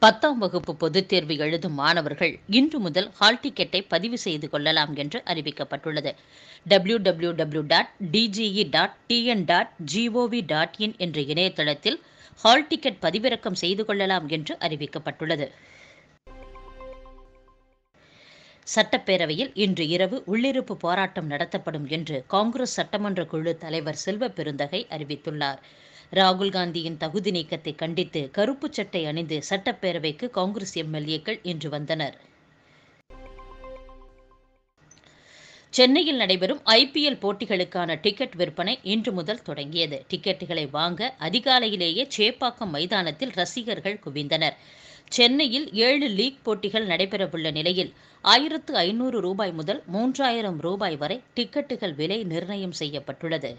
பத்தாம் வகுப்பு பொதுத் தேர்வு எழுதும் மாணவர்கள் இன்று முதல் ஹால் டிக்கெட்டை பதிவு செய்து கொள்ளலாம் என்று அறிவிக்கப்பட்டுள்ளது W W W dot DGE dot TN dot GOV dot in என்ற இணையதளத்தில் ஹால் டிக்கெட் பதிவிறக்கம் செய்து கொள்ளலாம் என்று அறிவிக்கப்பட்டுள்ளது சட்டப்பேரவையில் இன்று இரவு உள்ளிருப்பு போராட்டம் நடத்தப்படும் என்று காங்கிரஸ் சட்டமன்ற குழு தலைவர் செல்வ பெருந்தகை அறிவித்துள்ளார் ராகுல் காந்தியின் தகுதி நீக்கத்தை கண்டித்து கருப்பு சட்டை அணிந்து சட்டப்பேரவைக்கு காங்கிரஸ் எம்எல்ஏக்கள் இன்று வந்தனர் சென்னையில் நடைபெறும் ஐபிஎல் போட்டிகளுக்கான டிக்கெட் விற்பனை இன்று முதல் தொடங்கியது டிக்கெட்டுகளை வாங்க அதிகாலையிலேயே சேப்பாக்கம் மைதானத்தில் ரசிகர்கள் குவிந்தனர் சென்னையில் ஏழு லீக் போட்டிகள் நடைபெறவுள்ள நிலையில் ஆயிரத்து ஐநூறு ரூபாய் முதல் மூன்றாயிரம் ரூபாய் வரை டிக்கெட்டுகள் விலை நிர்ணயம் செய்யப்பட்டுள்ளது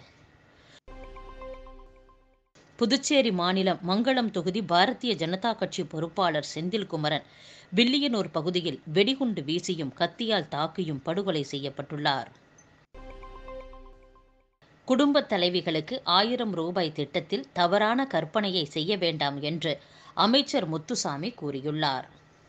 புதுச்சேரி மாநிலம் மங்களம் தொகுதி பாரதிய ஜனதா கட்சி பொறுப்பாளர் செந்தில்குமரன் வில்லியனூர் பகுதியில் வெடிகுண்டு வீசியும் கத்தியால் தாக்கியும் படுகொலை செய்யப்பட்டுள்ளார் குடும்ப தலைவிகளுக்கு ஆயிரம் ரூபாய் திட்டத்தில் தவறான கற்பனையை செய்ய வேண்டாம் என்று அமைச்சர் முத்துசாமி கூறியுள்ளார்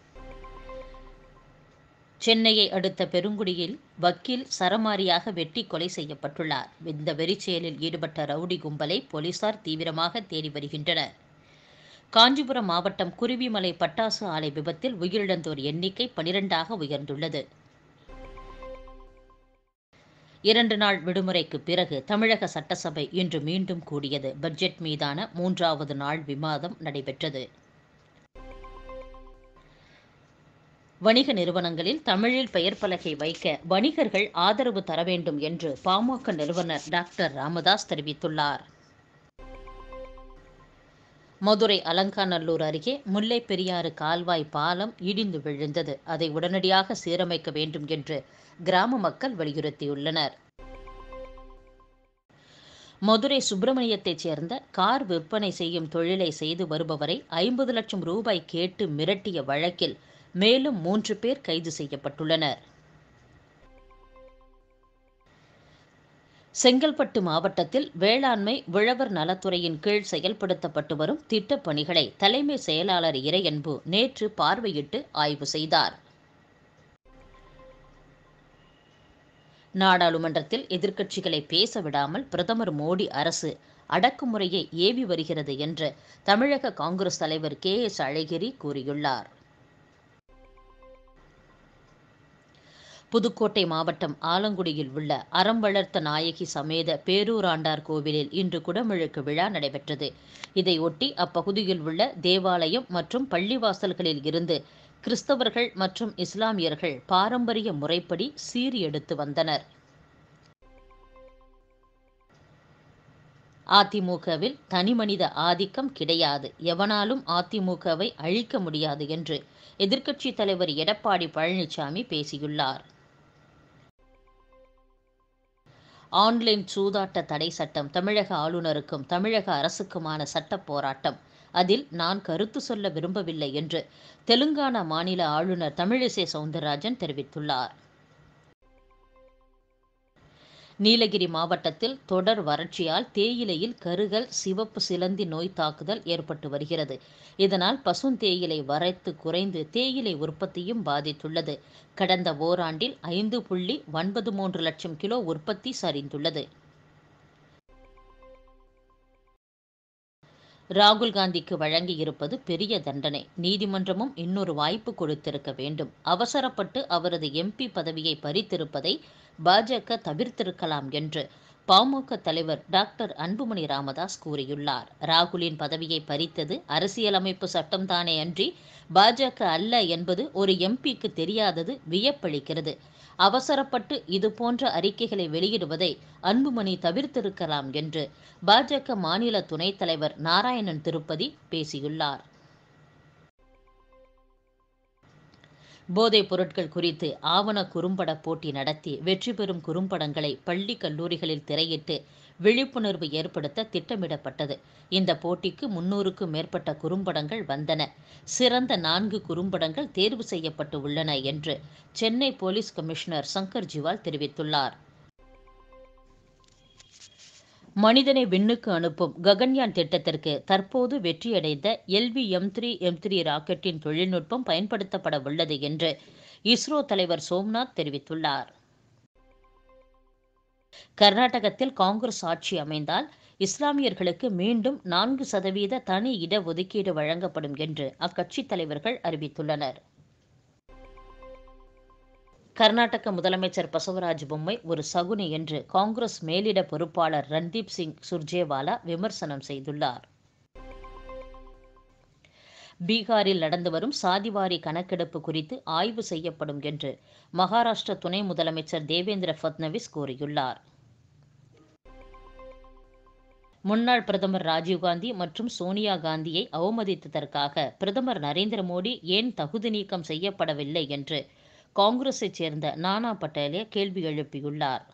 சென்னையை அடுத்த பெருங்குடியில் வக்கீல் சரமாரியாக வெட்டி கொலை செய்யப்பட்டுள்ளார் இந்த வெறிச்செயலில் ஈடுபட்ட ரவுடி கும்பலை போலீசார் தீவிரமாக தேடி வருகின்றனர் காஞ்சிபுரம் மாவட்டம் குருவிமலை பட்டாசு ஆலை விபத்தில் உயிரிழந்தோர் எண்ணிக்கை பனிரெண்டாக உயர்ந்துள்ளது இரண்டு நாள் விடுமுறைக்கு பிறகு தமிழக சட்டசபை இன்று மீண்டும் கூடியது பட்ஜெட் மீதான மூன்றாவது நாள் விவாதம் நடைபெற்றது வணிக நிறுவனங்களில் தமிழில் பெயர் பலகை வைக்க வணிகர்கள் ஆதரவு தர வேண்டும் என்று பாமக நிறுவனர் டாக்டர் ராமதாஸ் தெரிவித்துள்ளார் மதுரை அலங்காநல்லூர் அருகே முல்லை பெரியாறு கால்வாய் பாலம் இடிந்து விழுந்தது அதை உடனடியாக சீரமைக்க வேண்டும் என்று கிராம மக்கள் வலியுறுத்தியுள்ளனர் மதுரை சுப்பிரமணியத்தைச் சேர்ந்த கார் விற்பனை செய்யும் தொழிலை செய்து வருபவரை ஐம்பது லட்சம் ரூபாய் கேட்டு மிரட்டிய வழக்கில் மேலும் மூன்று பேர் கைது செய்யப்பட்டுள்ளனர் செங்கல்பட்டு மாவட்டத்தில் வேளாண்மை உழவர் நலத்துறையின் கீழ் செயல்படுத்தப்பட்டு வரும் திட்டப் பணிகளை தலைமை செயலாளர் இறையன்பு நேற்று பார்வையிட்டு ஆய்வு செய்தார் நாடாளுமன்றத்தில் எதிர்க்கட்சிகளை பேச விடாமல் பிரதமர் மோடி அரசு அடக்குமுறையை ஏவி வருகிறது என்று தமிழக காங்கிரஸ் தலைவர் கே எஸ் அழகிரி கூறியுள்ளார் புதுக்கோட்டை மாவட்டம் ஆலங்குடியில் உள்ள அறம் வளர்த்த நாயகி சமேத பேரூராண்டார் கோவிலில் இன்று குடமுழுக்கு விழா நடைபெற்றது இதையொட்டி அப்பகுதியில் உள்ள தேவாலயம் மற்றும் பள்ளிவாசல்களில் இருந்து கிறிஸ்தவர்கள் மற்றும் இஸ்லாமியர்கள் பாரம்பரிய முறைப்படி சீறி எடுத்து வந்தனர் அதிமுகவில் தனிமனித ஆதிக்கம் கிடையாது எவனாலும் அதிமுகவை அழிக்க முடியாது என்று எதிர்க்கட்சித் தலைவர் எடப்பாடி பழனிசாமி பேசியுள்ளார் ஆன்லைன் சூதாட்ட தடை சட்டம் தமிழக ஆளுநருக்கும் தமிழக அரசுக்குமான சட்ட போராட்டம் அதில் நான் கருத்து சொல்ல விரும்பவில்லை என்று தெலுங்கானா மாநில ஆளுநர் தமிழிசை சவுந்தரராஜன் தெரிவித்துள்ளார் நீலகிரி மாவட்டத்தில் தொடர் வறட்சியால் தேயிலையில் கருகல் சிவப்பு சிலந்தி நோய் தாக்குதல் ஏற்பட்டு வருகிறது இதனால் பசுந்தேயிலை வரத்து குறைந்து தேயிலை உற்பத்தியும் பாதித்துள்ளது கடந்த ஓராண்டில் ஐந்து புள்ளி ஒன்பது மூன்று லட்சம் கிலோ உற்பத்தி சரிந்துள்ளது ராகுல் காந்திக்கு வழங்கியிருப்பது பெரிய தண்டனை நீதிமன்றமும் இன்னொரு வாய்ப்பு கொடுத்திருக்க வேண்டும் அவசரப்பட்டு அவரது எம்பி பதவியை பறித்திருப்பதை பாஜக தவிர்த்திருக்கலாம் என்று பாமக தலைவர் டாக்டர் அன்புமணி ராமதாஸ் கூறியுள்ளார் ராகுலின் பதவியை பறித்தது அரசியலமைப்பு சட்டம்தானே அன்றி பாஜக அல்ல என்பது ஒரு எம்பிக்கு தெரியாதது வியப்பளிக்கிறது அவசரப்பட்டு இதுபோன்ற அறிக்கைகளை வெளியிடுவதை அன்புமணி தவிர்த்திருக்கலாம் என்று பாஜக மாநில துணைத் தலைவர் நாராயணன் திருப்பதி பேசியுள்ளார் போதைப் பொருட்கள் குறித்து ஆவண குறும்பட போட்டி நடத்தி வெற்றி பெறும் குறும்படங்களை பள்ளி கல்லூரிகளில் திரையிட்டு விழிப்புணர்வு ஏற்படுத்த திட்டமிடப்பட்டது இந்த போட்டிக்கு முன்னூறுக்கும் மேற்பட்ட குறும்படங்கள் வந்தன சிறந்த நான்கு குறும்படங்கள் தேர்வு செய்யப்பட்டு உள்ளன என்று சென்னை போலீஸ் கமிஷனர் சங்கர் ஜிவால் தெரிவித்துள்ளார் மனிதனை விண்ணுக்கு அனுப்பும் ககன்யான் திட்டத்திற்கு தற்போது வெற்றியடைந்த LV M three M three ராக்கெட்டின் தொழில்நுட்பம் பயன்படுத்தப்பட உள்ளது என்று இஸ்ரோ தலைவர் சோம்நாத் தெரிவித்துள்ளார் கர்நாடகத்தில் காங்கிரஸ் ஆட்சி அமைந்தால் இஸ்லாமியர்களுக்கு மீண்டும் நான்கு சதவீத தனி இடஒதுக்கீடு வழங்கப்படும் என்று அக்கட்சித் தலைவர்கள் அறிவித்துள்ளனர் கர்நாடக முதலமைச்சர் பசவராஜ் பொம்மை ஒரு சகுனி என்று காங்கிரஸ் மேலிட பொறுப்பாளர் ரன்தீப் சிங் சுர்ஜேவாலா விமர்சனம் செய்துள்ளார் பீகாரில் நடந்து வரும் சாதிவாரி கணக்கெடுப்பு குறித்து ஆய்வு செய்யப்படும் என்று மகாராஷ்டிர துணை முதலமைச்சர் தேவேந்திர ஃபட்னவிஸ் கூறியுள்ளார் முன்னாள் பிரதமர் ராஜீவ்காந்தி மற்றும் சோனியா காந்தியை அவமதித்ததற்காக பிரதமர் நரேந்திர மோடி ஏன் தகுதி நீக்கம் செய்யப்படவில்லை என்று காங்கிரஸைச் சேர்ந்த நானா பட்டேலே கேள்வி எழுப்பியுள்ளார்